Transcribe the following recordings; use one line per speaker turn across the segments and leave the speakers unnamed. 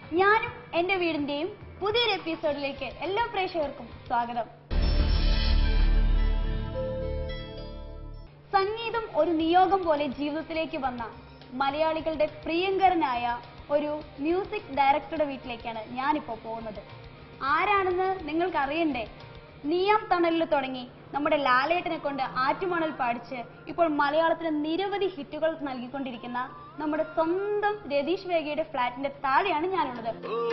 ഞാനും എന്റെ വീടിന്റെയും പുതിയൊരു എപ്പിസോഡിലേക്ക് എല്ലാ പ്രേക്ഷകർക്കും സ്വാഗതം സംഗീതം ഒരു നിയോഗം പോലെ ജീവിതത്തിലേക്ക് വന്ന മലയാളികളുടെ പ്രിയങ്കരനായ ഒരു മ്യൂസിക് ഡയറക്ടറുടെ വീട്ടിലേക്കാണ് ഞാനിപ്പോ പോകുന്നത് ആരാണെന്ന് നിങ്ങൾക്ക് അറിയണ്ടേ നീയാം തണലിൽ തുടങ്ങി നമ്മുടെ ലാലേട്ടനെ കൊണ്ട് ആറ്റുമണൽ പാടിച്ച് ഇപ്പോൾ മലയാളത്തിന് നിരവധി ഹിറ്റുകൾ നൽകിക്കൊണ്ടിരിക്കുന്ന നമ്മുടെ സ്വന്തം രതീഷ് വേഗയുടെ ഫ്ലാറ്റിന്റെ താഴെയാണ് ഞാനുള്ളത്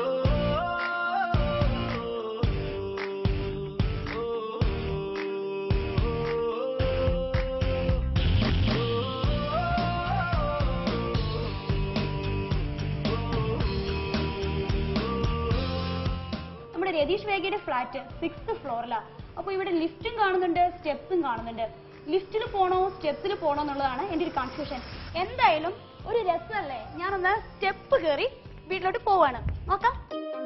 നമ്മുടെ രതീഷ് വേഗയുടെ ഫ്ലാറ്റ് സിക്സ് ഫ്ലോറിലാണ് അപ്പൊ ഇവിടെ ലിഫ്റ്റും കാണുന്നുണ്ട് സ്റ്റെപ്സും കാണുന്നുണ്ട് ലിഫ്റ്റിൽ പോണോ സ്റ്റെപ്സിൽ പോണോ എന്നുള്ളതാണ് എന്റെ ഒരു കൺഫ്യൂഷൻ എന്തായാലും ഒരു രസമല്ലേ ഞാനൊന്ന് സ്റ്റെപ്പ് കയറി വീട്ടിലോട്ട് പോവാണ് നോക്കാം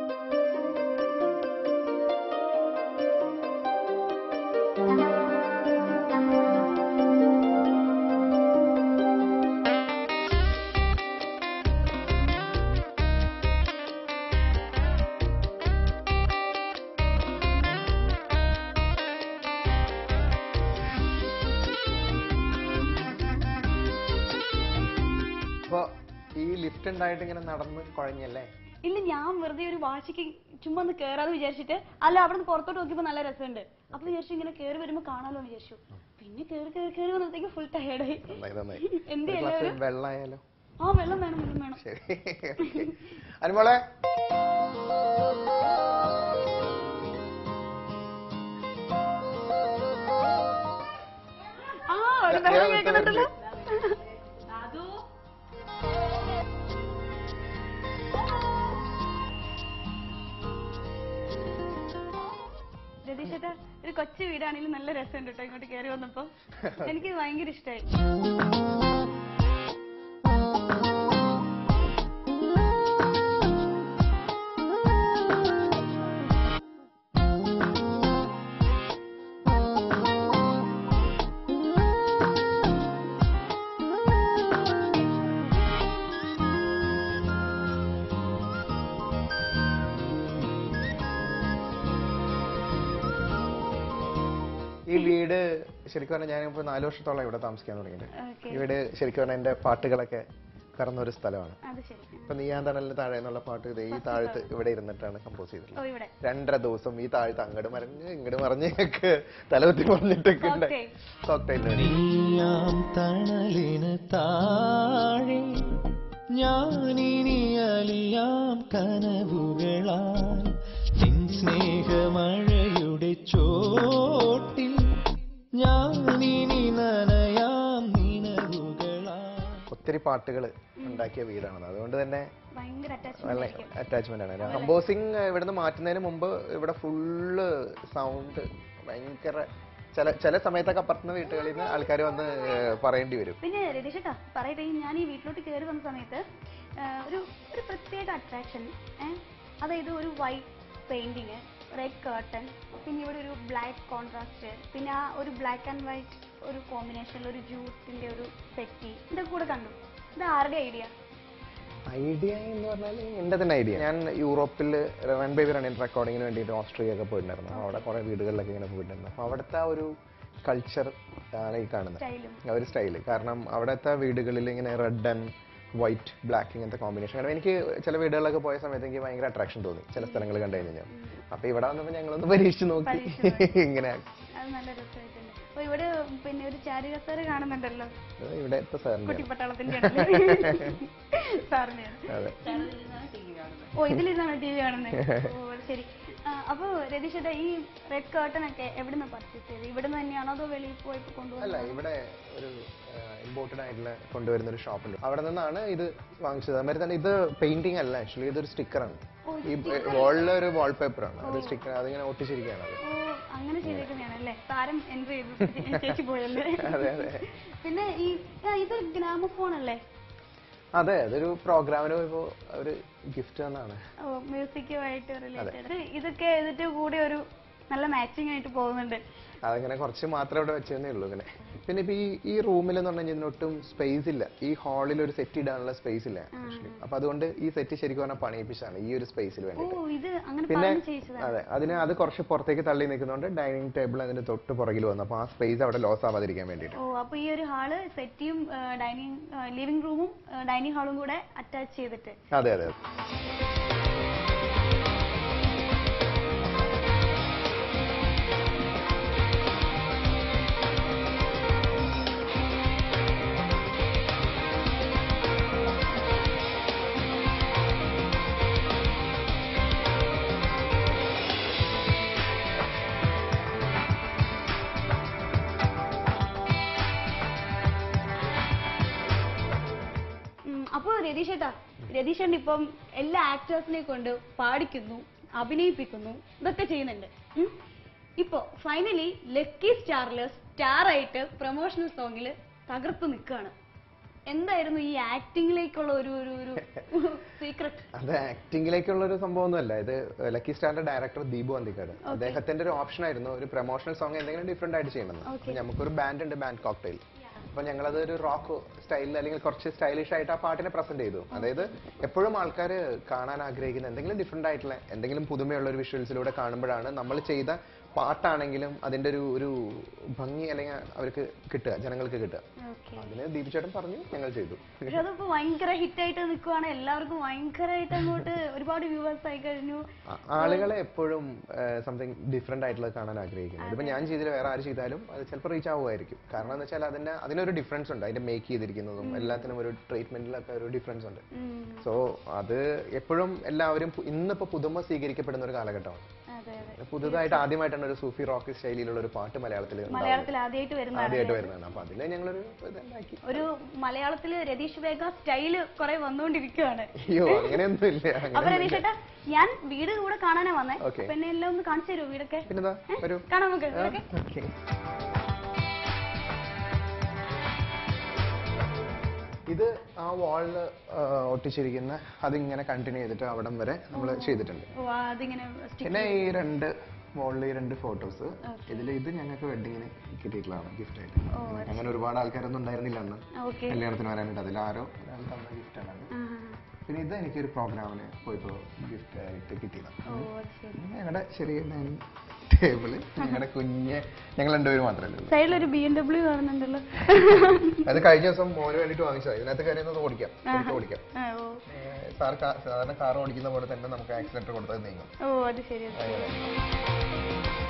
അപ്പൊ ഈ ലിഫ്റ്റ് ഉണ്ടായിട്ട് ഇങ്ങനെ നടന്ന് കുഴഞ്ഞല്ലേ
ഇല്ല ഞാൻ വെറുതെ ഒരു വാശിക്ക് ചുമ്മാ ഒന്ന് കേറാന്ന് വിചാരിച്ചിട്ട് അല്ല അവിടെ നിന്ന് പുറത്തോട്ട് നോക്കിയപ്പോ നല്ല രസമുണ്ട് അപ്പൊ വിചാരിച്ചു ഇങ്ങനെ കേറി വരുമ്പോ കാണാലോ എന്ന് വിചാരിച്ചു പിന്നെ കേറി കേറി കേറി വന്നത്തേക്ക് ഫുൾ ടയർഡായി
നന്നായി നന്നായി
എന്ത്
ഒരു ഗ്ലാസ്
എല്ലാവരും
വെള്ളമായാലോ
ആ വെള്ളം വേണം വെള്ളം വേണം
ശരി അനുമോളെ
ആ ഒരു ബഹളം കേൾക്കുന്നുണ്ടല്ലോ രതീഷേട്ടാ ഒരു കൊച്ചു വീടാണെങ്കിലും നല്ല രസമുണ്ട് കേട്ടോ ഇങ്ങോട്ട് കയറി വന്നപ്പോ എനിക്ക് ഭയങ്കര ഇഷ്ടമായി
ഈ വീട് ശരിക്കും പറഞ്ഞാൽ ഞാനിപ്പോ നാല് വർഷത്തോളം ഇവിടെ താമസിക്കാൻ തുടങ്ങിയിട്ട്
ഓക്കെ
ഈ വീട് ശരിക്കും പറഞ്ഞാൽ എന്റെ പാട്ടുകളൊക്കെ പിറന്ന ഒരു സ്ഥലമാണ്
അത് ശരി
ഇപ്പൊ നീയാൻ തണലിന് താഴെ എന്നുള്ള പാട്ട് ഇത് ഈ താഴത്ത് ഇവിടെ ഇരുന്നിട്ടാണ് കമ്പോസ് ചെയ്തിട്ടുള്ളത്
ഓ ഇവിടെ
രണ്ടര ദിവസം ഈ താഴത്ത് അങ്ങോട്ട് മറിഞ്ഞ് ഇങ്ങോട്ട് മറിഞ്ഞൊക്കെ തലകുത്തി മറിഞ്ഞിട്ടൊക്കെ ഉണ്ട്
Okay.
കോക്ടൈലിന് വേണ്ടി
നീയാം തണലിന് താഴെ ഞാനിനി അലിയാം കനവുകളാൽ നിൻ സ്നേഹമഴയുടെ ചോട്ടിൽ ഞാനിനി നനയാം നിനവുകളാൽ
ഒത്തിരി പാട്ടുകൾ ഉണ്ടാക്കിയ വീടാണ് അതുകൊണ്ട് തന്നെ
ഭയങ്കര അറ്റാച്ച്മെന്റ്
നല്ല
ആയിരിക്കും
അറ്റാച്ച്മെന്റ് ആണ് കമ്പോസിങ് ഇവിടുന്ന് മാറ്റുന്നതിന് മുമ്പ് ഇവിടെ ഫുള്ള് സൗണ്ട് ഭയങ്കര ചില ചില സമയത്തൊക്കെ അപ്പുറത്തുനിന്ന് വീട്ടുകളിൽ നിന്ന് ആൾക്കാർ വന്ന് ഏഹ് പറയേണ്ടി വരും
പിന്നെ രതീഷേട്ടാ പറയട്ടെ ഈ ഞാൻ ഈ വീട്ടിലോട്ട് കയറി വന്ന സമയത്ത് ആ, ഒരു ഒരു പ്രത്യേക അട്രാക്ഷൻ അതായത് ഒരു വൈറ്റ് പെയിന്റിങ് റെഡ് കേർട്ടൺ പിന്നെ ഇവിടെ ഒരു ബ്ലാക്ക് കോൺട്രാസ്റ്റ് പിന്നെ ആ ഒരു ബ്ലാക്ക് ആൻഡ് വൈറ്റ് ഒരു കോമ്പിനേഷനിൽ ഒരു ജ്യൂസിന്റെ ഒരു പെറ്റി ഇതൊക്കെ കൂടെ കണ്ടു ഇത് ആരുടെ ഐഡിയ
ഐഡിയ എന്ന് പറഞ്ഞാൽ എൻ്റെ തന്നെ ഐഡിയ ഞാൻ യൂറോപ്പിൽ റൺ ബേബി റണ്ണിൻ റെക്കോർഡിങ്ങിന് വേണ്ടിയിട്ട് ഓസ്ട്രിയ ഒക്കെ പോയിട്ടുണ്ടായിരുന്നു അപ്പോൾ അവിടെ കുറേ വീടുകളിലൊക്കെ ഇങ്ങനെ പോയിട്ടുണ്ടായിരുന്നു അപ്പോൾ അവിടുത്തെ ആ ഒരു കൾച്ചർ ആണ് ഈ കാണുന്നത്
സ്റ്റൈലും
ആ ഒരു സ്റ്റൈല് കാരണം അവിടുത്തെ വീടുകളിൽ ഇങ്ങനെ റെഡ് ആൻഡ് വൈറ്റ് ബ്ലാക്ക് ഇങ്ങനത്തെ കോമ്പിനേഷൻ കാരണം എനിക്ക് ചില വീടുകളിലൊക്കെ പോയ സമയത്ത് എനിക്ക് ഭയങ്കര അട്രാക്ഷൻ തോന്നി ചില സ്ഥലങ്ങൾ കണ്ടു കഴിഞ്ഞാൽ അപ്പൊ ഇവിടെ വന്നപ്പോൾ ഞങ്ങളൊന്ന് പരീക്ഷിച്ച് നോക്കി
പരീക്ഷിച്ച്
ഇങ്ങനെ
അത് നല്ല രസമായിട്ടുണ്ട് അപ്പൊ ഇവിടെ പിന്നെ ഒരു ചാരി കസേര കാണുന്നുണ്ടല്ലോ
ഇത് ഇവിടെ എത്ര സാറിന്റെ
കുട്ടിപ്പട്ടാളത്തിന്റെ സാറിനെയാണ്
അതെ
ഓ ഇതിലിരുന്നാണ് ടി വി കാണുന്നത് ഓ അത് ശരി ആ, അപ്പൊ രതീഷേട്ടാ ഈ റെഡ് കേർട്ടൺ ഒക്കെ എവിടുന്ന് പർച്ചേസ് ചെയ്ത് ഇവിടുന്ന് തന്നെയാണോ അതോ വെളിയിൽ പോയപ്പോ
അല്ല
കൊണ്ടുവന്നത്
ഇവിടെ ഒരു ഇമ്പോർട്ടഡ് ആയിട്ടുള്ള കൊണ്ടുവരുന്ന ഒരു ഷോപ്പുണ്ട് അവിടെ നിന്നാണ് ഇത് വാങ്ങിച്ചത് അതുമാതിരി തന്നെ ഇത് പെയിന്റിംഗ് അല്ല ആക്ച്വലി ഇതൊരു സ്റ്റിക്കറാണ് ഈ വാളിലെ ഒരു വാൾപേപ്പറാണ് അത് സ്റ്റിക്കർ അതിങ്ങനെ ഒട്ടിച്ചിരിക്കുകയാണ് അത്
ഓ അങ്ങനെ ചെയ്തേക്കുന്നതാണല്ലേ താരം എൻട്രി ചെയ്തു ചേച്ചി പോയല്ലേ
അതെ അതെ
പിന്നെ ഈ ആ, ഇതൊരു ഗ്രാമഫോൺ അല്ലേ
അതെ അതൊരു പ്രോഗ്രാമിന് പോയപ്പോ ഒരു ഗിഫ്റ്റ് തന്നാണ്
ഓ മ്യൂസിക്കുമായിട്ട് റിലേറ്റഡ് ഇതൊക്കെ ഇതിന്റെ കൂടെ ഒരു നല്ല മാച്ചിങ് ആയിട്ട് പോകുന്നുണ്ട്
അതങ്ങനെ കുറച്ച് മാത്രമേ ഇവിടെ വെച്ചതന്നേ ഉള്ളൂ ഇങ്ങനെ പിന്നെ ഇപ്പൊ ഈ ഈ റൂമിൽ എന്ന് പറഞ്ഞു കഴിഞ്ഞാൽ ഒട്ടും സ്പേസ് ഇല്ല ഈ ഹാളിൽ ഒരു സെറ്റ് ഇടാനുള്ള സ്പേസ് ഇല്ല ആക്ച്വലി അപ്പൊ അതുകൊണ്ട് ഈ സെറ്റ് ശരിക്കും പറഞ്ഞാൽ പണിയിപ്പിച്ചാണ് ഈ ഒരു സ്പേസിൽ
ഓ
വേണ്ടിയിട്ട്
ഇത് അങ്ങനെ
പിന്നെ
പറഞ്ഞു ചെയ്യിച്ചതാണ്
അതെ അതിന് അത് കുറച്ച് പുറത്തേക്ക് തള്ളി നിൽക്കുന്നതുകൊണ്ട് ഡൈനിങ് ടേബിൾ അതിന്റെ തൊട്ട് പുറകിൽ വന്നു അപ്പൊ ആ സ്പേസ് അവിടെ ലോസ് ആവാതിരിക്കാൻ വേണ്ടിയിട്ട്
ഓ അപ്പൊ ഈ ഒരു ഹാള് സെറ്റിയും ഡൈനിങ് ലിവിംഗ് റൂമും ഡൈനിങ് ഹാളും കൂടെ അറ്റാച്ച് ചെയ്തിട്ട്
അതെ അതെ അതെ
ഉം, അപ്പൊ രതീഷേട്ടാ രതീഷേട്ടൻ ഇപ്പം എല്ലാ ആക്ടേഴ്സിനെ കൊണ്ട് പാടിക്കുന്നു അഭിനയിപ്പിക്കുന്നു ഇതൊക്കെ ചെയ്യുന്നുണ്ട് ഉം. ഇപ്പൊ ഫൈനലി ലക്കി സ്റ്റാറില് സ്റ്റാർ ആയിട്ട് പ്രൊമോഷണൽ സോങ്ങില് തകർത്ത് നിൽക്കുകയാണ് എന്തായിരുന്നു ഈ ആക്ടിങ്ങിലേക്കുള്ള ഒരു ഒരു ഒരു സീക്രട്ട്
അത് ആക്ടിങ്ങിലേക്കുള്ള ഒരു സംഭവമൊന്നുമല്ല ഇത് ലക്കി സ്റ്റാറിന്റെ ഡയറക്ടർ ദീപു അന്തിക്കാട് അദ്ദേഹത്തിന്റെ ഒരു ഓപ്ഷൻ ആയിരുന്നു ഒരു പ്രൊമോഷണൽ സോങ് എന്തെങ്കിലും ഡിഫറെന്റ് ആയിട്ട് ചെയ്യണമെന്ന്
Okay.
അപ്പൊ നമുക്കൊരു ബാൻഡ് ഉണ്ട് ബാൻഡ് കോക്ടെയിൽ അപ്പൊ ഞങ്ങളത് ഒരു റോക്ക് സ്റ്റൈലിൽ അല്ലെങ്കിൽ കുറച്ച് സ്റ്റൈലിഷ് ആയിട്ട് ആ പാട്ടിനെ പ്രസന്റ് ചെയ്തു അതായത് എപ്പോഴും ആൾക്കാർ കാണാൻ ആഗ്രഹിക്കുന്ന എന്തെങ്കിലും ഡിഫറെന്റ് ആയിട്ടുള്ള എന്തെങ്കിലും പുതുമയുള്ള ഒരു വിഷ്വൽസിലൂടെ കാണുമ്പോഴാണ് നമ്മൾ ചെയ്ത പാട്ടാണെങ്കിലും അതിന്റെ ഒരു ഒരു ഭംഗി അല്ലെങ്കിൽ അവർക്ക് കിട്ടുക ജനങ്ങൾക്ക് കിട്ടുക
ഓക്കെ
അതിന് ദീപു ചേട്ടൻ പറഞ്ഞു ഞങ്ങൾ ചെയ്തു
പക്ഷെ അതിപ്പോ ഭയങ്കര ഹിറ്റ് ആയിട്ട് നിൽക്കുവാണ് എല്ലാവർക്കും ഭയങ്കരമായിട്ട് അങ്ങോട്ട് ഒരുപാട് വ്യൂവേഴ്സ് ആയി കഴിഞ്ഞു
ആ- ആളുകളെ എപ്പോഴും സംതിങ് ഡിഫറെന്റ് ആയിട്ടുള്ളത് കാണാൻ ആഗ്രഹിക്കുന്നത് ഇതിപ്പോ ഞാൻ ചെയ്തില്ല വേറെ ആര് ചെയ്താലും അത് ചിലപ്പോൾ റീച്ച് ആവുമായിരിക്കും കാരണം എന്ന് വെച്ചാൽ അതിന്റെ അതിനൊരു ഡിഫറൻസ് ഉണ്ട് അതിന്റെ മേക്ക് ചെയ്തിരിക്കുന്നതും എല്ലാത്തിനും ഒരു ട്രീറ്റ്മെന്റിലൊക്കെ ഒരു ഡിഫറൻസ് ഉണ്ട്
ഉം,
സോ അത് എപ്പോഴും എല്ലാവരും പു- ഇന്നിപ്പോ പുതുമ സ്വീകരിക്കപ്പെടുന്ന ഒരു കാലഘട്ടമാണ്
അതെ അതെ
പുതുതായിട്ട് ആദ്യമായിട്ടാണ് ഒരു സൂഫി റോക്ക് ശൈലിയിലുള്ള ഒരു പാട്ട് മലയാളത്തിൽ
മലയാളത്തിൽ ആദ്യമായിട്ട് വരുന്നതാണ്
ആദ്യമായിട്ട് വരുന്നതാണ് അപ്പൊ അതിൽ ഞങ്ങളൊരു ഇതുണ്ടാക്കി
ഒരു മലയാളത്തില് രതീഷ് വേഗ സ്റ്റൈല് കുറെ വന്നുകൊണ്ടിരിക്കുകയാണ്
അയ്യോ അങ്ങനെയൊന്നും ഇല്ല
അപ്പൊ
അങ്ങനെ
രതീഷ് ചേട്ടാ ഞാൻ വീട് കൂടെ കാണാനാ വന്നേ
Okay.
അപ്പൊ എന്നെ എല്ലാം ഒന്ന് കാണിച്ചു തരുമോ വീടൊക്കെ
പിന്നെന്താ
ഏ?
ഒരു
കാണാം നമുക്ക് വീടൊക്കെ
ഓക്കെ ഇത് ആ വാളില് ഒട്ടിച്ചിരിക്കുന്ന അതിങ്ങനെ കണ്ടിന്യൂ ചെയ്തിട്ട് അവിടം വരെ നമ്മൾ ചെയ്തിട്ടുണ്ട്
ഓ അതിങ്ങനെ stick
പിന്നെ ഈ രണ്ട് വാളിൽ ഈ രണ്ട് ഫോട്ടോസ് ഇതിൽ ഇത് ഞങ്ങൾക്ക് വെഡിങ്ങിന് കിട്ടിയിട്ടുള്ളതാണ് ഗിഫ്റ്റ് ആയിട്ട് അങ്ങനെ ഒരുപാട് ആൾക്കാരൊന്നും ഉണ്ടായിരുന്നില്ല അന്ന്
ഓക്കെ
കല്യാണത്തിന് വരാനായിട്ട് അതിൽ ആരോ ഒരാൾ തന്ന ഗിഫ്റ്റാണ് പിന്നെ ഇത് എനിക്കൊരു പ്രോഗ്രാമിന് പോയപ്പോ ഗിഫ്റ്റ് ആയിട്ട് കിട്ടിയതാണ്
ഓ അത് ശരി
ഞങ്ങളുടെ ചെറിയ ഡൈനിങ് ടേബിള് ഞങ്ങളുടെ കുഞ്ഞ് ഞങ്ങൾ രണ്ടുപേരും മാത്രമേ ഉള്ളൂ
സൈഡിൽ ഒരു ബി എം ഡബ്ല്യു കാണുന്നുണ്ടല്ലോ
അത് കഴിഞ്ഞ ദിവസം മോന് വേണ്ടിട്ട് വാങ്ങിച്ചതാണ് ഇതിനകത്ത് കാര്യം ഓടിക്കാം ശരിക്കും ഓടിക്കാം
ആ, ഓ
ഏഹ് സാർ കാ- സാധാരണ കാർ ഓടിക്കുന്ന പോലെ തന്നെ നമുക്ക് ആക്സിഡന്റ് കൊടുത്തത് നീങ്ങും
ഓ അത് ശരി അത് ശരി.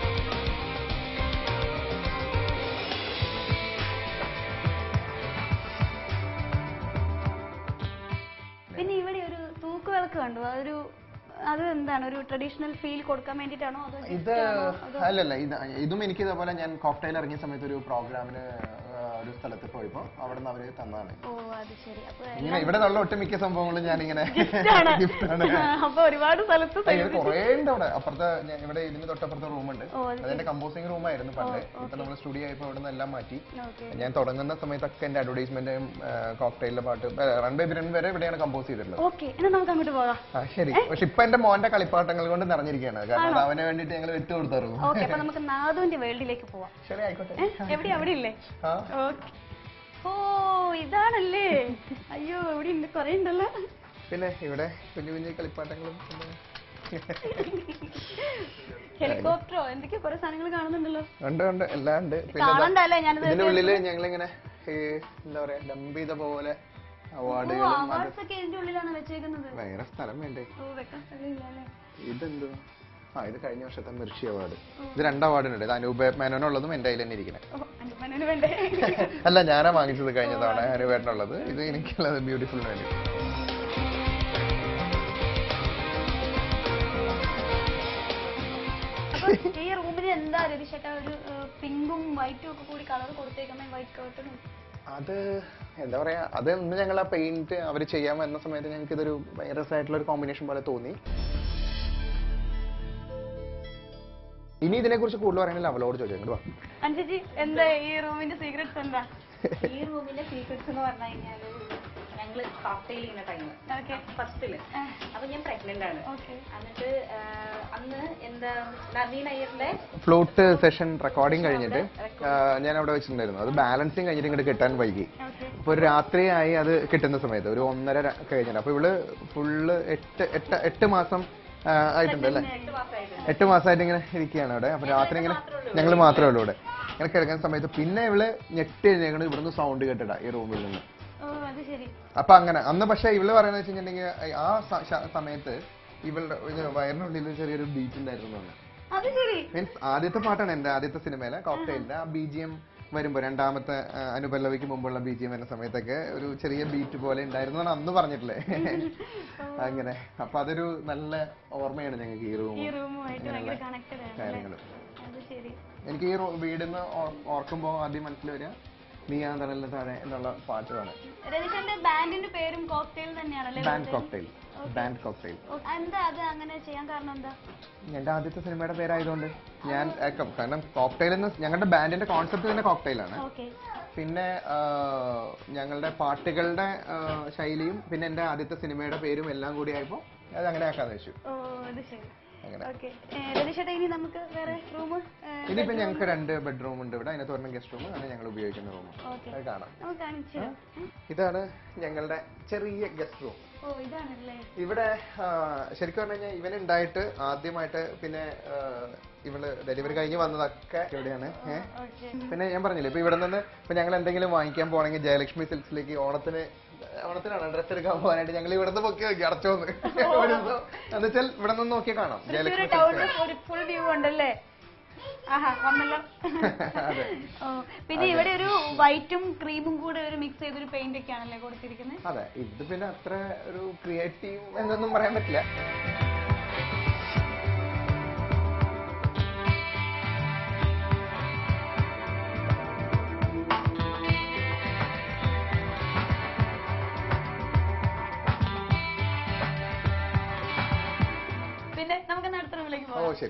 പിന്നെ ഇവിടെ ഒരു തൂക്കുവിളക്ക് കണ്ടു അതൊരു അത് എന്താണ് ഒരു ട്രഡീഷണൽ ഫീൽ കൊടുക്കാൻ വേണ്ടിയിട്ടാണോ അതോ
ഇത് അല്ലല്ല ഇത് ഇതും എനിക്ക് ഇതേപോലെ ഞാൻ കോക്ടൈൽ ഇറങ്ങിയ സമയത്ത് ഒരു പ്രോഗ്രാമിന് ഒരു സ്ഥലത്ത് പോയപ്പോ അവിടെ നിന്ന് അവര് തന്നതാണ്
ഓ അത് ശരി അപ്പൊ
ഇങ്ങനെ ഇവിടെ ഉള്ള ഒട്ടുമിക്ക സംഭവങ്ങളും ഞാൻ ഇങ്ങനെ
ആണ്.
ഗിഫ്റ്റാണ്
അപ്പൊ ഒരുപാട് സ്ഥലത്ത്
കുറേ ഉണ്ട് അവിടെ അപ്പുറത്തെ ഞാൻ ഇവിടെ ഇതിന് തൊട്ടപ്പുറത്തെ റൂമുണ്ട്
ഓ, അത്
അതെന്റെ കമ്പോസിംഗ് റൂമായിരുന്നു പണ്ട് ഇപ്പൊ നമ്മൾ സ്റ്റുഡിയോ ആയപ്പോ ഇവിടെ നിന്ന് എല്ലാം മാറ്റി
ഓക്കെ
ഞാൻ തുടങ്ങുന്ന സമയത്തൊക്കെ എന്റെ അഡ്വർടൈസ്മെന്റും കോക്ടൈലിലെ പാട്ട് റൺ ബൈ ബിരൻ വരെ ഇവിടെയാണ് കമ്പോസ് ചെയ്തിട്ടുള്ളത്
ഓക്കെ എന്നാ നമുക്ക് അങ്ങോട്ട് പോകാം
ആ ശരി പക്ഷെ ഇപ്പൊ എന്റെ മോന്റെ കളിപ്പാട്ടങ്ങൾ കൊണ്ട് നിറഞ്ഞിരിക്കുകയാണ് കാരണം അത് അവന് വേണ്ടിട്ട് ഞങ്ങൾ വിട്ടു കൊടുത്തായിരുന്നു
ഓക്കെ അപ്പൊ നമുക്ക് നാദുവിന്റെ വേൾഡിലേക്ക് പോവാം
ശരി ആയിക്കോട്ടെ
ഏ, എവിടെ അവിടെ ഇല്ലേ
ആ
ഓക്കെ ഓ ഇതാണല്ലേ അയ്യോ ഇവിടെ ഉണ്ട് കൊറേ ഉണ്ടല്ലോ
പിന്നെ ഇവിടെ കുഞ്ഞു കുഞ്ഞു കളിപ്പാട്ടങ്ങളും പിന്നെ
ഹെലികോപ്റ്ററോ എന്തൊക്കെയോ കുറെ സാധനങ്ങൾ കാണുന്നുണ്ടല്ലോ
ഉണ്ട് ഉണ്ട് എല്ലാം ഉണ്ട് പിന്നെ ദാ
കാണണ്ടല്ലേ ഞാനിത്
ഇതിന്റെ ഉള്ളില് ഞങ്ങളിങ്ങനെ ഈ എന്താ പറയാ ഡംപ് ചെയ്ത പോലെ അവാർഡുകളും അത്
അവാർഡ്സ് ഒക്കെ ഇതിന്റെ ഉള്ളിലാണ് വെച്ചേക്കുന്നത്
വേറെ സ്ഥലം വേണ്ടേ
ഓ വെക്കാൻ സ്ഥലമില്ല അല്ലേ
ഇതെന്തോ ആ ഇത് കഴിഞ്ഞ വർഷത്തെ മിർഷി അവാർഡ് ഇത് രണ്ട് അവാർഡുണ്ട് ഇത് അനൂപ് മേനോനുള്ളതും എന്റെ കയ്യിൽ തന്നെ ഇരിക്കണേ
ഓ അനുപനന് വേണ്ടേ
അല്ല ഞാനാ വാങ്ങിച്ചത് കഴിഞ്ഞ തവണ അനൂപേട്ടനുള്ളത് ഇത് എനിക്കുള്ളത് ബ്യൂട്ടിഫുൾ വേണ്ടി
അപ്പൊ ഈ റൂമിന് എന്താ രതിശേട്ടാ ഒരു പിങ്കും വൈറ്റും ഒക്കെ കൂടി കളർ കൊടുത്തേക്കുന്ന വൈറ്റ് കർട്ടനും
അത് എന്താ പറയാ അത് ഇന്ന് ഞങ്ങൾ ആ പെയിന്റ് അവർ ചെയ്യാൻ വരുന്ന സമയത്ത് ഞങ്ങൾക്ക് ഇതൊരു വൈറസ് ആയിട്ടുള്ള ഒരു കോമ്പിനേഷൻ പോലെ തോന്നി ഇനി ഇതിനെ കുറിച്ച് കൂടുതൽ പറയണമെങ്കിൽ അവളോട് ചോദിച്ചു ഇങ്ങോട്ട് വാ
അനുചേച്ചി എന്താ ഈ റൂമിന്റെ സീക്രട്സ് എന്താ
ഈ റൂമിലെ സീക്രട്സ് എന്ന് പറഞ്ഞു കഴിഞ്ഞാല് ഞങ്ങൾ ഞങ്ങള് കോക്ടെയിൽ ചെയ്യുന്ന ടൈം
ഓക്കെ
ഫസ്റ്റില് അപ്പൊ ഞാൻ പ്രഗ്നന്റ് ആണ്
ഓക്കെ
എന്നിട്ട് ആ, അന്ന് എന്താ നവീൻ അയ്യറിന്റെ
ഫ്ലൂട്ട് സെഷൻ റെക്കോർഡിംഗ് കഴിഞ്ഞിട്ട് ആ, ഞാൻ അവിടെ വെച്ചിട്ടുണ്ടായിരുന്നു അത് ബാലൻസിങ് കഴിഞ്ഞിട്ട് ഇങ്ങോട്ട് കിട്ടാൻ വൈകി
ഓക്കെ
അപ്പൊ ഒരു രാത്രിയായി അത് കിട്ടുന്ന സമയത്ത് ഒരു ഒന്നര ര- കഴിഞ്ഞിട്ട് അപ്പൊ ഇവള് ഫുള്ള് എട്ട് എട്ട് എട്ട് മാസം ആ, ആയിട്ടുണ്ട് അല്ലേ
എട്ട് മാസമായിട്ട്
എട്ട് മാസമായിട്ട് ഇങ്ങനെ ഇരിക്കുകയാണ് അവിടെ അപ്പൊ രാത്രി ഇങ്ങനെ ഞങ്ങൾ മാത്രമേ ഉള്ളൂ ഇവിടെ ഇങ്ങനെ കിടക്കുന്ന സമയത്ത് പിന്നെ ഇവള് ഞെട്ടി എഴുന്നേക്കണത് ഇവിടുന്ന് സൗണ്ട് കേട്ടിട്ടാ ഈ റൂമിൽ നിന്ന്
ഓ അത് ശരി
അപ്പൊ അങ്ങനെ അന്ന് പക്ഷെ ഇവള് പറയുന്നത് വെച്ചിട്ടുണ്ടെങ്കിൽ ആ സ- ശ- സമയത്ത് ഇവളുടെ ഇത് വയറിനുള്ളിൽ ചെറിയൊരു ബീറ്റ് ഉണ്ടായിരുന്നു എന്ന്.
അത് ശരി
മീൻസ് ആദ്യത്തെ പാട്ടാണ് എന്റെ ആദ്യത്തെ സിനിമയിലെ കോക്ടെയിലിന്റെ ആ ബി ജി എം വരുമ്പോ രണ്ടാമത്തെ ആ, അനുപല്ലവിക്ക് മുമ്പുള്ള ബി ജി എം വരുന്ന സമയത്തൊക്കെ ഒരു ചെറിയ ബീറ്റ് പോലെ ഉണ്ടായിരുന്നു എന്നാണ് അന്ന് പറഞ്ഞിട്ടില്ലേ അങ്ങനെ അപ്പൊ അതൊരു നല്ല ഓർമ്മയാണ് ഞങ്ങൾക്ക് ഈ റൂം
ഈ റൂമുമായിട്ട് ഭയങ്കര കണക്റ്റഡ് ആണ് അല്ലേ?
കാര്യങ്ങള്
അത് ശരി
എനിക്ക് ഈ റൂ- വീടിന്ന് ഓർ- ഓർക്കുമ്പോ ആദ്യം മനസ്സിൽ വരിക നീ ആ തണലിന് താഴെ എന്നുള്ള പാട്ടുമാണ്
രതീഷന്റെ ബാൻഡിന്റെ പേരും കോക്ടെയിൽ തന്നെയാണല്ലേ
ബാൻഡ് കോക്ടെയിൽ ബാൻഡ് കോക്ടെയിൽ
ഓ, എന്താ അത് അങ്ങനെ ചെയ്യാൻ കാരണം എന്താ
എന്റെ ആദ്യത്തെ സിനിമയുടെ പേരായതുകൊണ്ട് ഞാൻ ഏ, ക- കാരണം കോക്ടെയിൽ എന്ന് ഞങ്ങളുടെ ബാൻഡിന്റെ കോൺസെപ്റ്റ് തന്നെ കോക്ടെയിലാണ്
ഓക്കെ
പിന്നെ ആ, ഞങ്ങളുടെ പാട്ടുകളുടെ ആ, ശൈലിയും പിന്നെ എന്റെ ആദ്യത്തെ സിനിമയുടെ പേരും എല്ലാം കൂടി ആയപ്പോ അത് അങ്ങനെ ആക്കാന്ന് വെച്ചു
ഓ അത് ശരി
അങ്ങനെ
ഓക്കെ രതീഷേട്ടാ ഇനി നമുക്ക് വേറെ റൂം
ഇതിപ്പോ ഞങ്ങൾക്ക് രണ്ട് ബെഡ്റൂം ഉണ്ട് ഇവിടെ അതിനകത്ത് ഒരെണ്ണം ഗസ്റ്റ് റൂം ആണ് ഞങ്ങൾ ഉപയോഗിക്കുന്ന റൂം
ഓക്കെ
അത് കാണാം
നമുക്ക് കാണിച്ചു തരാം.
ഇതാണ് ഞങ്ങളുടെ ചെറിയ ഗസ്റ്റ് റൂം
ഓ ഇതാണല്ലേ
ഇവിടെ ആ, ശരിക്കും പറഞ്ഞു കഴിഞ്ഞാൽ ഇവൻ ഉണ്ടായിട്ട് ആദ്യമായിട്ട് പിന്നെ ആ, ഇവള് ഡെലിവറി കഴിഞ്ഞ് വന്നതൊക്കെ ഇവിടെയാണ് ഏഹ്
ഓക്കെ
പിന്നെ ഞാൻ പറഞ്ഞില്ലേ ഇപ്പൊ ഇവിടെ നിന്ന് ഇപ്പൊ ഞങ്ങൾ എന്തെങ്കിലും വാങ്ങിക്കാൻ പോണെങ്കിൽ ജയലക്ഷ്മി സിൽക്സിലേക്ക് ഓണത്തിന് ഓണത്തിനാണ് ഡ്രസ് എടുക്കാൻ പോകാനായിട്ട് ഞങ്ങൾ ഇവിടെ നിന്ന് പൊക്കി നോക്കി അടച്ചോന്ന് എന്നുവെച്ചാൽ ഇവിടെ നിന്ന് നോക്കിയാൽ കാണാം
തൃശ്ശൂര്
ജയലക്ഷ്മി
ടൗണിൽ ഒരു ഫുൾ വ്യൂ ഉണ്ടല്ലേ ആഹാ വന്നല്ലോ
അതെ.
ഓ പിന്നെ ഇവിടെ ഒരു വൈറ്റും ക്രീമും കൂടെ ഒരു മിക്സ് ചെയ്തൊരു പെയിന്റ് ഒക്കെ ആണല്ലേ കൊടുത്തിരിക്കുന്നത്
അതെ ഇത് പിന്നെ അത്ര ഒരു ക്രിയേറ്റീവ് എന്നൊന്നും പറയാൻ പറ്റില്ല
പിന്നെ നമുക്ക് അടുത്ത റൂമിലേക്ക്
ഓ
പോകാം
ശരി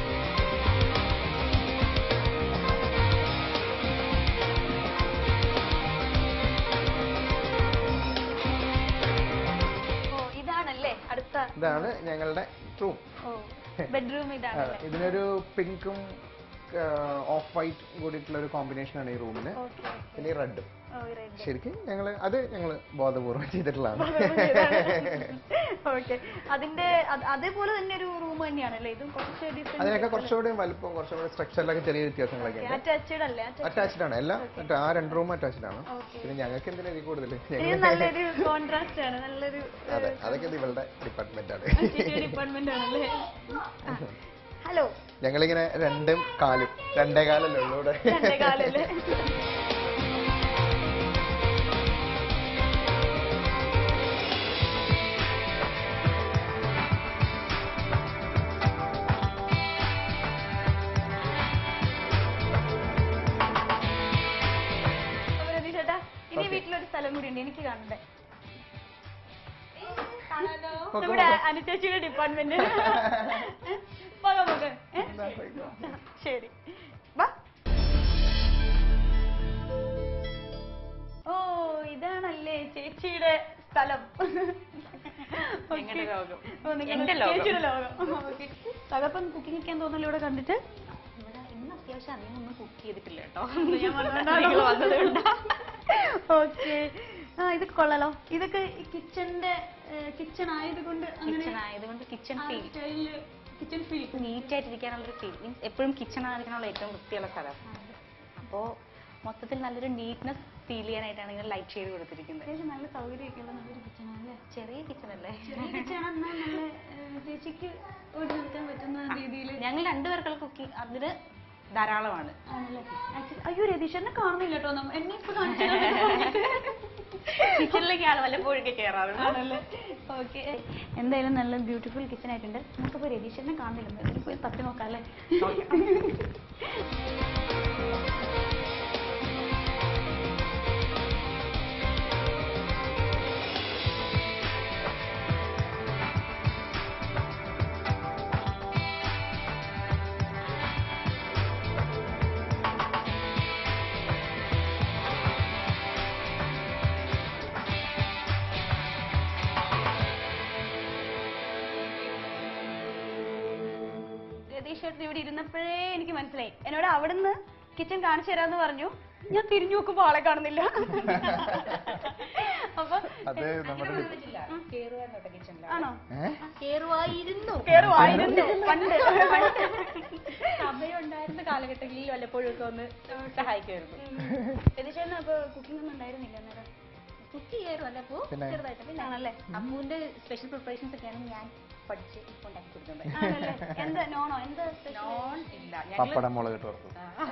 ഓ ഇതാണല്ലേ അടുത്ത
ഇതാണ് ഞങ്ങളുടെ റൂം
ഓ ബെഡ്റൂം ഇതാണല്ലേ
ഇതിനൊരു പിങ്കും ഓഫ് വൈറ്റ് കൂടിയിട്ടുള്ള ഒരു കോമ്പിനേഷൻ ആണ് ഈ റൂമിന്
ഓക്കെ
പിന്നെ ഈ റെഡും
ഓ റെഡ്
ശരിക്കും ഞങ്ങള് അത് ഞങ്ങള് ബോധപൂർവ്വം ചെയ്തിട്ടുള്ളതാണ്
ഓക്കെ അതിന്റെ അത് അതേപോലെ തന്നെ ഒരു റൂം തന്നെയാണല്ലേ ഇതും കുറച്ച്
അതിനൊക്കെ കുറച്ചുകൂടി വലുപ്പം കുറച്ചുകൂടി സ്ട്രക്ചറിലൊക്കെ ചെറിയ വ്യത്യാസങ്ങളൊക്കെ ഉണ്ട്
അറ്റാച്ച്ഡ് അല്ലേ
അറ്റാച്ച്ഡ് ആണ് എല്ലാം മറ്റേ ആ രണ്ട് റൂം അറ്റാച്ച്ഡ് ആണ്
Okay.
പിന്നെ ഞങ്ങൾക്ക് എന്തിനാ ഇതിൽ കൂടുതൽ
ഇത് നല്ലൊരു കോൺട്രാസ്റ്റ് ആണ് നല്ലൊരു
അതെ അതൊക്കെ ഇത് ഇവളുടെ ഡിപ്പാർട്ട്മെന്റ് ആണ്
ഡിപ്പാർട്ട്മെന്റ് ആണല്ലേ ഹലോ
ഞങ്ങളിങ്ങനെ രണ്ടും കാലും രണ്ടേ കാലല്ലേ ഉള്ളൂ ഇവിടെ
രണ്ടേ കാലല്ലേ അപ്പൊ രതീഷ് ചേട്ടാ ഇനി വീട്ടിലൊരു സ്ഥലം കൂടി ഉണ്ട് എനിക്ക് കാണണ്ടേ നമ്മുടെ അനുചേച്ചിയുടെ ഡിപ്പാർട്ട്മെന്റ് പോകാം നമുക്ക് ഏ? ശരി വാ ഓ ഇതാണല്ലേ ചേച്ചിയുടെ സ്ഥലം
ഞങ്ങളുടെ ലോകം.
ഓ, നിങ്ങളുടെ
എന്റെ ലോകം.
ചേച്ചിയുടെ ലോകം ഓക്കെ തകപ്പം കുക്കിംഗ് ഒക്കെ തോന്നല്ലോ ഇവിടെ കണ്ടിട്ട്
ഇവിടെ ഇന്ന് അത്യാവശ്യം അധികം ഒന്നും കുക്ക് ചെയ്തിട്ടില്ല കേട്ടോ
ഞാൻ വന്നതുകൊണ്ടാണോ?
നിങ്ങൾ വന്നതുകൊണ്ടാ
ഓക്കെ ആ ഇത് കൊള്ളാലോ ഇതൊക്കെ കിച്ചന്റെ കിച്ചൺ ആയതുകൊണ്ട് അങ്ങനെ
കിച്ചൺ ആയതുകൊണ്ട് kitchen feel
kitchen feel
neat ആയിട്ടിരിക്കാനുള്ള ഒരു ഫീൽ മീൻസ് എപ്പോഴും കിച്ചൺ ആയിരിക്കാനുള്ള ഏറ്റവും വൃത്തിയുള്ള സ്ഥലം അപ്പോ മൊത്തത്തിൽ നല്ലൊരു നീറ്റ്നെസ് ഫീൽ ചെയ്യാനായിട്ടാണ് ഇങ്ങനെ ലൈറ്റ് ഷെയ്ഡ് കൊടുത്തിരിക്കുന്നത്
അത്യാവശ്യം നല്ല സൗകര്യമൊക്കെ ഉള്ള നല്ലൊരു കിച്ചൺ ആണല്ലേ
ചെറിയ കിച്ചൺ അല്ലേ
ചെറിയ കിച്ചൺ എന്നാൽ നല്ല ഏഹ്, ചേച്ചിക്ക് ഓടി നിൽക്കാൻ പറ്റുന്ന രീതിയിൽ
ഞങ്ങൾ രണ്ടുപേർക്കുള്ള കുക്കിംഗ് അതിന് ധാരാളമാണ്
ആണല്ലേ Actually- അയ്യോ രതീഷ് എന്നെ കാണുന്നില്ല കേട്ടോ നമ്മ- എന്നെ ഇപ്പൊ കാണിച്ചു
കിച്ചണിലേക്കാണ് വല്ലപ്പോഴൊക്കെ കയറാറുണ്ട്
ആണല്ലേ ഓക്കെ എന്തായാലും നല്ല ബ്യൂട്ടിഫുൾ കിച്ചൺ ആയിട്ടുണ്ട് നമുക്കിപ്പോ രതീഷനെ കാണുന്നില്ല ഒന്ന് പോയി തപ്പി നോക്കാം അല്ലേ രതീഷ് ചേട്ടൻ ഇവിടെ ഇരുന്നപ്പോഴേ എനിക്ക് മനസ്സിലായി എന്നോട് അവിടുന്ന് കിച്ചൺ കാണിച്ചു തരാന്ന് പറഞ്ഞു ഞാൻ തിരിഞ്ഞു നോക്കുമ്പോ ആളെ കാണുന്നില്ല അപ്പൊ
അത് നമ്മുടെ
ആണോ
ഏഹ്
കേറുവായിരുന്നു
കേറുവായിരുന്നു പണ്ട്
സമയം ഉണ്ടായിരുന്ന കാലഘട്ടങ്ങളിൽ വല്ലപ്പോഴും ഒക്കെ ഒന്ന് സഹായിക്കുമായിരുന്നു
രതീഷ് ചേട്ടന് അപ്പൊ കുക്കിംഗ് ഒന്നും ഉണ്ടായിരുന്നില്ല അന്നേരം
കുക്ക് ചെയ്യായിരുന്നു അല്ല അപ്പോ
പിന്നെ
ചെറുതായിട്ട് പിന്നെ ആണല്ലേ
അമ്മുവിന്റെ സ്പെഷ്യൽ പ്രിപ്പറേഷൻസ് ഒക്കെയാണ് ഞാൻ പഠിച്ച് ഉണ്ടാക്കി കൊടുക്കുന്നത്
ആണല്ലേ എന്ത് നോണോ എന്ത് special?
നോൺ ഇല്ല ഞങ്ങള്
പപ്പടം മുളക് ഇട്ട് വറുത്തത്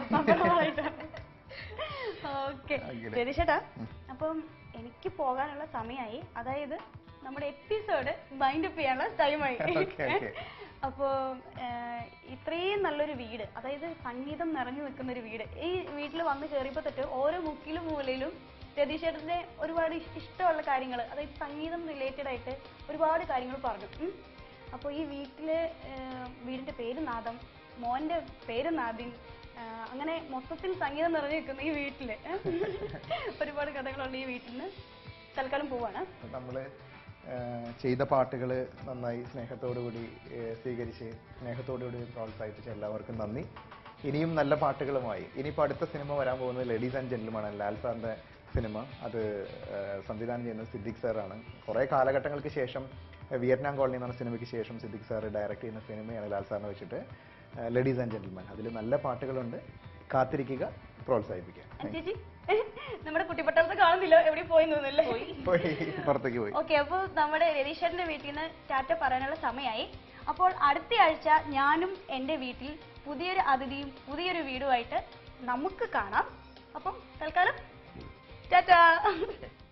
ഓക്കെ
അങ്ങനെ.
രതീഷേട്ടാ അപ്പം എനിക്ക് പോകാനുള്ള സമയമായി അതായത് നമ്മുടെ എപ്പിസോഡ് ബൈൻഡ് അപ്പ് ചെയ്യാനുള്ള ടൈമായി
Okay, okay.
അപ്പോ ഏഹ്, ഇത്രയും നല്ലൊരു വീട് അതായത് സംഗീതം നിറഞ്ഞു നിൽക്കുന്ന ഒരു വീട് ഈ വീട്ടിൽ വന്ന് കയറിയപ്പോ തൊട്ട് ഓരോ മുക്കിലും മൂലയിലും രതീഷേട്ടന്റെ ഒരുപാട് ഇഷ്- ഇഷ്ടമുള്ള കാര്യങ്ങൾ അതായത് സംഗീതം റിലേറ്റഡ് ആയിട്ട് ഒരുപാട് കാര്യങ്ങൾ പറഞ്ഞു ഉം. അപ്പോൾ ഈ വീട്ടില് ഏഹ്, വീടിന്റെ പേര് നാദം മോന്റെ പേര് നാദിൻ ആഹ്, അങ്ങനെ മൊത്തത്തിൽ സംഗീതം നിറഞ്ഞു നിൽക്കുന്ന ഈ വീട്ടില് ഒരുപാട് കഥകളുള്ള ഈ വീട്ടിൽ നിന്ന് തൽക്കാലം പോവാണ്
നമ്മൾ ചെയ്ത പാട്ടുകൾ നന്നായി സ്നേഹത്തോടുകൂടി ഏഹ്, സ്വീകരിച്ച് സ്നേഹത്തോടുകൂടി പ്രോത്സാഹിപ്പിച്ച എല്ലാവർക്കും നന്ദി ഇനിയും നല്ല പാട്ടുകളുമായി ഇനിയിപ്പോൾ അടുത്ത സിനിമ വരാൻ പോകുന്നത് ലേഡീസ് ആൻഡ് ജെന്റിൽമാണ് ലാൽ സാറിന്റെ സിനിമ അത് ഏഹ്, സംവിധാനം ചെയ്യുന്നത് സിദ്ദിഖ് സാറാണ് കുറേ കാലഘട്ടങ്ങൾക്ക് ശേഷം ഏഹ്, വിയറ്റ്നാം കോളനി എന്ന സിനിമയ്ക്ക് ശേഷം സിദ്ദിഖ് സാർ ഡയറക്റ്റ് ചെയ്യുന്ന സിനിമയാണ് ലാൽ സാറിനെ വെച്ചിട്ട് ലേഡീസ് ആൻഡ് ജെന്റിൽമാൻ അതിൽ നല്ല പാട്ടുകളുണ്ട് കാത്തിരിക്കുക പ്രോത്സാഹിപ്പിക്കുക
ചേച്ചി നമ്മുടെ കുട്ടിപ്പട്ടാളത്ത് കാണുന്നില്ല എവിടെ പോയി തോന്നില്ലേ
പോയി പുറത്തേക്ക് പോയി
ഓക്കെ അപ്പോൾ നമ്മുടെ രതീശ്വരന്റെ വീട്ടിൽ നിന്ന് ടാറ്റ പറയാനുള്ള സമയമായി അപ്പോൾ അടുത്ത ആഴ്ച ഞാനും എൻ്റെ വീട്ടിൽ പുതിയൊരു അതിഥിയും പുതിയൊരു വീടുമായിട്ട് നമുക്ക് കാണാം അപ്പം തൽക്കാലം ടാറ്റ